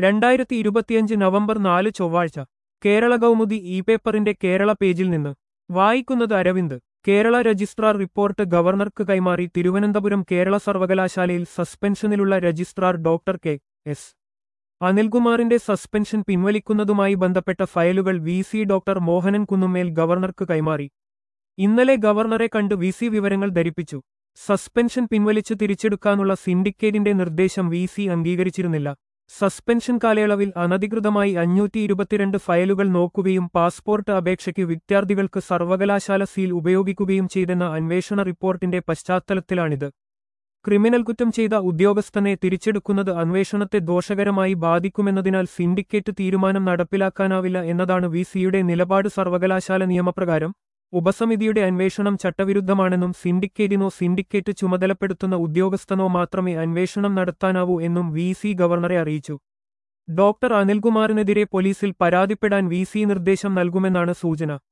രണ്ടായിരത്തി ഇരുപത്തിയഞ്ച് നവംബർ നാല് ചൊവ്വാഴ്ച കേരള കൗമുദി ഇ പേപ്പറിന്റെ കേരള പേജിൽ നിന്ന് വായിക്കുന്നത് അരവിന്ദ് കേരള രജിസ്ട്രാർ റിപ്പോർട്ട് ഗവർണർക്ക് കൈമാറി തിരുവനന്തപുരം കേരള സർവകലാശാലയിൽ സസ്പെൻഷനിലുള്ള രജിസ്ട്രാർ ഡോക്ടർ കെ എസ് അനിൽകുമാറിന്റെ സസ്പെൻഷൻ പിൻവലിക്കുന്നതുമായി ബന്ധപ്പെട്ട ഫയലുകൾ V C doctor Mohanan Kunnummel ഗവർണർക്ക് കൈമാറി ഇന്നലെ ഗവർണറെ കണ്ട് വി സി വിവരങ്ങൾ ധരിപ്പിച്ചു സസ്പെൻഷൻ പിൻവലിച്ച് തിരിച്ചെടുക്കാനുള്ള സിൻഡിക്കേറ്റിന്റെ നിർദ്ദേശം വി സി അംഗീകരിച്ചിരുന്നില്ല സസ്പെൻഷൻ കാലയളവിൽ അനധികൃതമായി അഞ്ഞൂറ്റി ഇരുപത്തിരണ്ട് ഫയലുകൾ നോക്കുകയും പാസ്പോർട്ട് അപേക്ഷയ്ക്ക് വിദ്യാർത്ഥികൾക്ക് സർവകലാശാല സീൽ ഉപയോഗിക്കുകയും ചെയ്തെന്ന അന്വേഷണ റിപ്പോർട്ടിന്റെ പശ്ചാത്തലത്തിലാണിത് ക്രിമിനൽ കുറ്റം ചെയ്ത ഉദ്യോഗസ്ഥനെ തിരിച്ചെടുക്കുന്നത് അന്വേഷണത്തെ ദോഷകരമായി ബാധിക്കുമെന്നതിനാൽ സിൻഡിക്കേറ്റ് തീരുമാനം നടപ്പിലാക്കാനാവില്ല എന്നതാണ് വി സിയുടെ നിലപാട് സർവകലാശാല നിയമപ്രകാരം ഉപസമിതിയുടെ അന്വേഷണം ചട്ടവിരുദ്ധമാണെന്നും സിൻഡിക്കേറ്റിനോ സിൻഡിക്കേറ്റ് ചുമതലപ്പെടുത്തുന്ന ഉദ്യോഗസ്ഥനോ മാത്രമേ അന്വേഷണം നടത്താനാവൂ എന്നും വി സി ഗവർണറെ അറിയിച്ചു ഡോക്ടർ അനിൽകുമാറിനെതിരെ പോലീസിൽ പരാതിപ്പെടാൻ വി സി നിർദ്ദേശം നൽകുമെന്നാണ് സൂചന